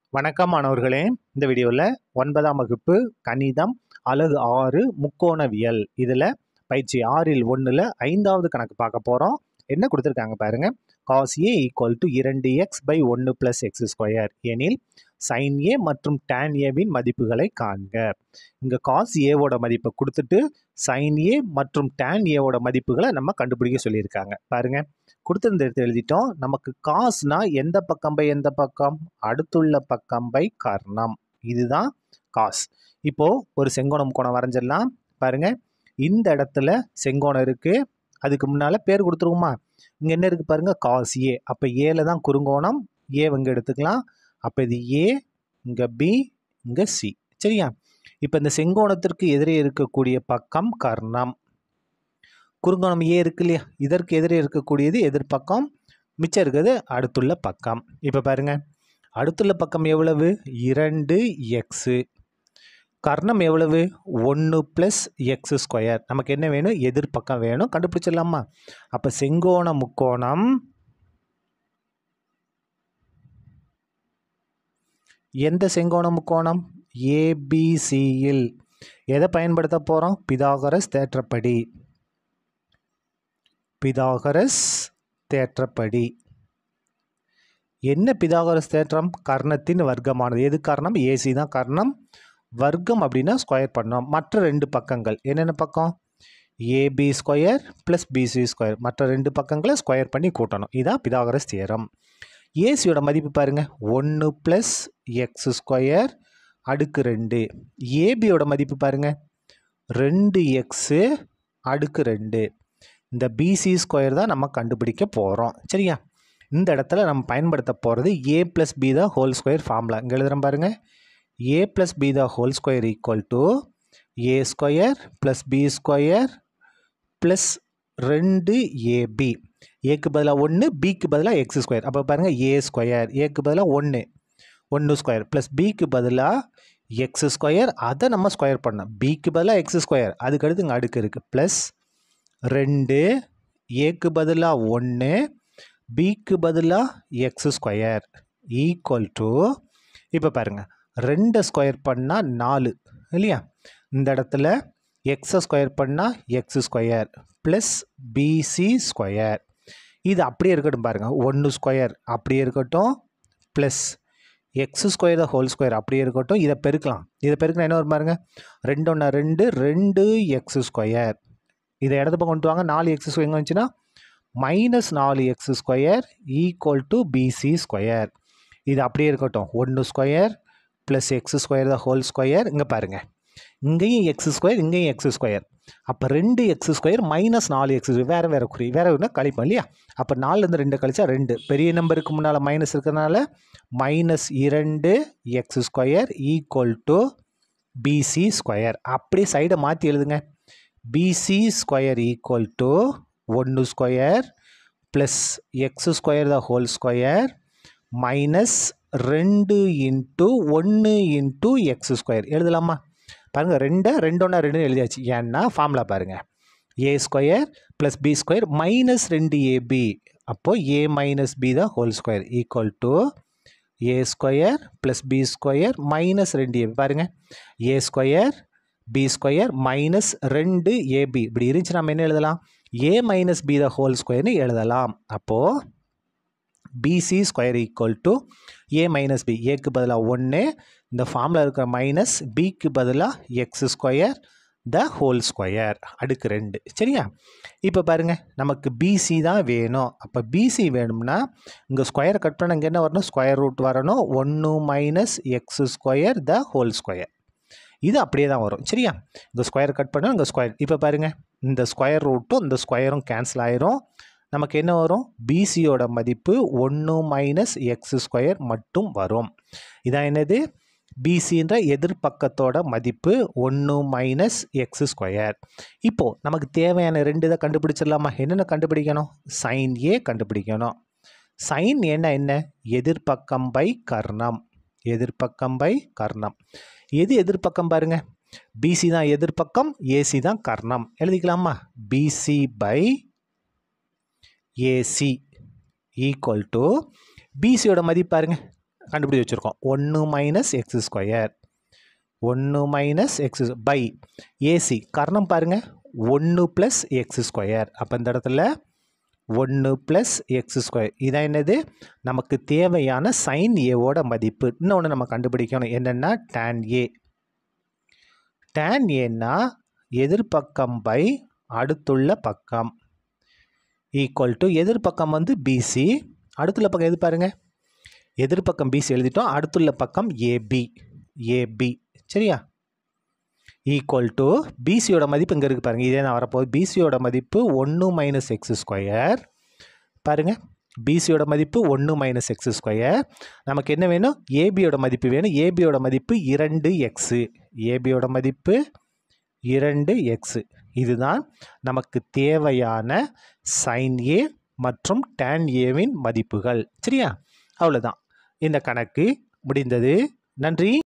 வணக்கம் மாணவர்களே இந்த வீடியோவில் ஒன்பதாம் வகுப்பு கணிதம் அலகு ஆறு முக்கோணவியல் இதில் பயிற்சி ஆறில் ஒன்றில் ஐந்தாவது கணக்கு பார்க்க போகிறோம் என்ன கொடுத்துருக்காங்க பாருங்க காஸ் ஏ ஈக்குவல் டு இரண்டு எக்ஸ் பை ஒன்று ப்ளஸ் எக்ஸ் ஸ்கொயர் எனில் சைன் ஏ மற்றும் டேன் ஏவின் மதிப்புகளை காண்க இங்கே காஸ் ஏவோட மதிப்பை கொடுத்துட்டு சைன் ஏ மற்றும் டேன் ஏவோட மதிப்புகளை நம்ம கண்டுபிடிக்க சொல்லியிருக்காங்க பாருங்க கொடுத்துருந்த எடுத்து எழுதிட்டோம் நமக்கு காசுனா எந்த பக்கம் பை எந்த பக்கம் அடுத்துள்ள பக்கம் பை கர்ணம் இதுதான் காஸ் இப்போ ஒரு செங்கோணம் கோணம் வரைஞ்சிடலாம் பாருங்க இந்த இடத்துல செங்கோணம் இருக்கு அதுக்கு முன்னால பேர் கொடுத்துருவோமா இங்க என்ன இருக்கு பாருங்க காஸ் ஏ அப்ப ஏல தான் குறுங்கோணம் ஏ இங்க எடுத்துக்கலாம் அப்ப இது ஏ இங்க பி இங்க சி சரியா இப்ப இந்த செங்கோணத்திற்கு எதிரே இருக்கக்கூடிய பக்கம் கர்ணம் குறுங்கோணம் ஏ இருக்கு இல்லையா இதற்கு எதிரே இருக்கக்கூடியது எதிர்பக்கம் மிச்சம் இருக்கிறது அடுத்துள்ள பக்கம் இப்போ பாருங்க அடுத்துள்ள பக்கம் எவ்வளவு இரண்டு எக்ஸு கர்ணம் எவ்வளவு ஒன்று ப்ளஸ் எக்ஸ் ஸ்கொயர் நமக்கு என்ன வேணும் எதிர்பக்கம் வேணும் கண்டுபிடிச்சிடலாமா அப்போ செங்கோண முக்கோணம் எந்த செங்கோண முக்கோணம் ஏபிசியில் எதை பயன்படுத்த போகிறோம் பிதாகரஸ் தேற்றப்படி பிதாகரஸ் தேற்றப்படி என்ன பிதாகரஸ் தேற்றம் கர்ணத்தின் வர்க்கமானது எது காரணம் ஏசி தான் காரணம் வர்க்கம் அப்படின்னா ஸ்கொயர் பண்ணோம் மற்ற ரெண்டு பக்கங்கள் என்னென்ன பக்கம் AB square plus BC square மற்ற ரெண்டு பக்கங்களை ஸ்கொயர் பண்ணி கூட்டணும் இதுதான் பிதாகரஸ் தியரம் ஏசியோட மதிப்பு பாருங்க ஒன்று ப்ளஸ் எக்ஸ் ஸ்கொயர் அடுக்கு ரெண்டு ஏபியோட மதிப்பு பாருங்க ரெண்டு எக்ஸு அடுக்கு ரெண்டு இந்த பிசி ஸ்கொயர் தான் நம்ம கண்டுபிடிக்க போகிறோம் சரியா இந்த இடத்துல நம்ம பயன்படுத்த போகிறது ஏ ப்ளஸ் பி தான் ஹோல் ஸ்கொயர் ஃபார்முலா இங்கே எழுதுகிறேன் பாருங்கள் A plus B the whole square equal to A square plus B square plus ரெண்டு ஏபி ஏக்கு பதிலாக ஒன்று பிக்கு பதிலாக எக்ஸ் ஸ்கொயர் அப்போ பாருங்கள் ஏ ஸ்கொயர் ஏக்கு பதிலாக ஒன்று ஒன்று ஸ்கொயர் ப்ளஸ் பிக்கு பதிலாக எக்ஸ் ஸ்கொயர் அதை நம்ம ஸ்கொயர் பண்ணோம் பிக்கு பதிலாக எக்ஸ் ஸ்கொயர் அதுக்கடுத்து இங்கே அடுக்கு இருக்குது ப்ளஸ் ரெண்டு ஏக்கு பதிலாக ஒன்று பிக்கு பதிலாக எக்ஸ் ஸ்கொயர் ஈக்குவல் டு இப்போ பாருங்கள் ரெண்டை ஸ்கொயர் பண்ணால் நாலு இல்லையா இந்த இடத்துல எக்ஸை ஸ்கொயர் பண்ணால் X square plus BC square இது அப்படியே இருக்கட்டும் பாருங்கள் ஒன்று ஸ்கொயர் அப்படியே இருக்கட்டும் plus X square whole square அப்படியே இருக்கட்டும் இதை பெருக்கலாம் இதை பெருக்கினா என்ன வரும் பாருங்க ரெண்டு ஒன்றா ரெண்டு ரெண்டு எக்ஸ் ஸ்கொயர் இதை இடத்து பக்கம் கொண்டு வாங்க நாலு எக்ஸ் ஸ்கொயர் எங்கே வந்துச்சுன்னா மைனஸ் நாலு X square equal to BC square இது அப்படியே இருக்கட்டும் ஒன்று square plus X square the whole square இங்கே பாருங்கள் இங்கேயும் எக்ஸ் ஸ்கொயர் இங்கேயும் எக்ஸ் ஸ்கொயர் அப்போ ரெண்டு எக்ஸ் ஸ்கொயர் மைனஸ் நாலு எக்ஸ் வேறு வேறு குறி வேறு ஒன்று கழிப்போம் இல்லையா அப்போ நாலுலேருந்து ரெண்டு கழிச்சா ரெண்டு பெரிய நம்பருக்கு முன்னால் மைனஸ் இருக்கிறதுனால மைனஸ் இரண்டு X square equal to BC square அப்படியே சைடை மாற்றி எழுதுங்க பிசி ஸ்கொயர் ஈக்குவல் டு ஒன்று square plus X square the whole square minus ரெண்டு இன்ட்டு ஒன்று இன்ட்டு எக்ஸ் ஸ்கொயர் எழுதலாமா பாருங்கள் ரெண்டை ரெண்டொன்னா ரெண்டு எழுதியாச்சு ஏன்னா ஃபார்முலா பாருங்கள் A square plus B square minus ரெண்டு ஏபி அப்போது ஏ மைனஸ் பி தான் whole square equal to A square plus B square minus ரெண்டு ஏபி பாருங்கள் A square B square minus ரெண்டு ஏபி இப்படி இருந்துச்சு நம்ம என்ன எழுதலாம் ஏ மைனஸ் பி த ஹோல் ஸ்கொயர்னு எழுதலாம் அப்போது BC square equal to A minus B ஏக்கு பதிலாக ஒன்று இந்த ஃபார்மில் இருக்கிற மைனஸ் பிக்கு பதிலாக X square the whole square அடுக்கு ரெண்டு சரியா இப்போ பாருங்கள் நமக்கு பிசி தான் வேணும் அப்போ பிசி வேணும்னா இங்கே ஸ்கொயர் கட் பண்ண இங்கே என்ன வரணும் ஸ்கொயர் ரூட் வரணும் ஒன்று minus X square the whole square இது அப்படியே தான் வரும் சரியா இந்த ஸ்கொயர் கட் பண்ணால் இங்கே ஸ்கொயர் இப்போ பாருங்கள் இந்த ஸ்கொயர் ரூட்டும் இந்த ஸ்கொயரும் கேன்சல் ஆயிரும் நமக்கு என்ன வரும் பிசியோட மதிப்பு ஒன்று மைனஸ் எக்ஸ் ஸ்கொயர் மட்டும் வரும் இதான் என்னது பிசின்ற எதிர்பக்கத்தோட மதிப்பு ஒன்று மைனஸ் எக்ஸ் ஸ்கொயர் இப்போது நமக்கு தேவையான ரெண்டு இதை கண்டுபிடிச்சிடலாமா என்னென்ன கண்டுபிடிக்கணும் சைன் ஏ கண்டுபிடிக்கணும் சைன் என்ன என்ன எதிர்பக்கம் பை கர்ணம் எதிர்பக்கம் பை கர்ணம் எது எதிர்பக்கம் பாருங்க பிசி தான் எதிர்பக்கம் ஏசி தான் கர்ணம் எழுதிக்கலாமா BC by AC equal to பிசியோட மதிப்பு பாருங்க கண்டுபிடிச்சி வச்சுருக்கோம் ஒன்று மைனஸ் எக்ஸ் ஸ்கொயர் ஒன்று மைனஸ் எக்ஸ் பை ஏசி கர்ணம் பாருங்கள் ஒன்று ப்ளஸ் எக்ஸ் ஸ்கொயர் அப்போ இந்த இடத்துல ஒன்று ப்ளஸ் எக்ஸ் ஸ்கொயர் இதான் என்னது நமக்கு தேவையான சைன் ஏவோட மதிப்பு இன்னொன்று நம்ம கண்டுபிடிக்கணும் என்னென்னா டேன் ஏ டேன் ஏன்னா எதிர்பக்கம் பை அடுத்துள்ள பக்கம் ஈக்குவல் டு எதிர்பக்கம் வந்து பிசி அடுத்துள்ள பக்கம் எது பாருங்கள் எதிர்பக்கம் பிசி எழுதிட்டோம் அடுத்துள்ள பக்கம் ஏபி ஏபி சரியா ஈக்குவல் டு பிசியோட மதிப்பு இங்கே இருக்குது பாருங்கள் இதே நான் வரப்போகுது பிசியோட மதிப்பு ஒன்று மைனஸ் எக்ஸ் ஸ்கொயர் பாருங்கள் பிசியோட மதிப்பு ஒன்று மைனஸ் எக்ஸ் ஸ்கொயர் நமக்கு என்ன வேணும் ஏபியோட மதிப்பு வேணும் ஏபியோட மதிப்பு இரண்டு எக்ஸு ஏபியோட மதிப்பு இரண்டு எக்ஸு இதுதான் நமக்கு தேவையான சைன் ஏ மற்றும் டேன் ஏவின் மதிப்புகள் சரியா அவ்வளோதான் இந்த கணக்கு முடிந்தது நன்றி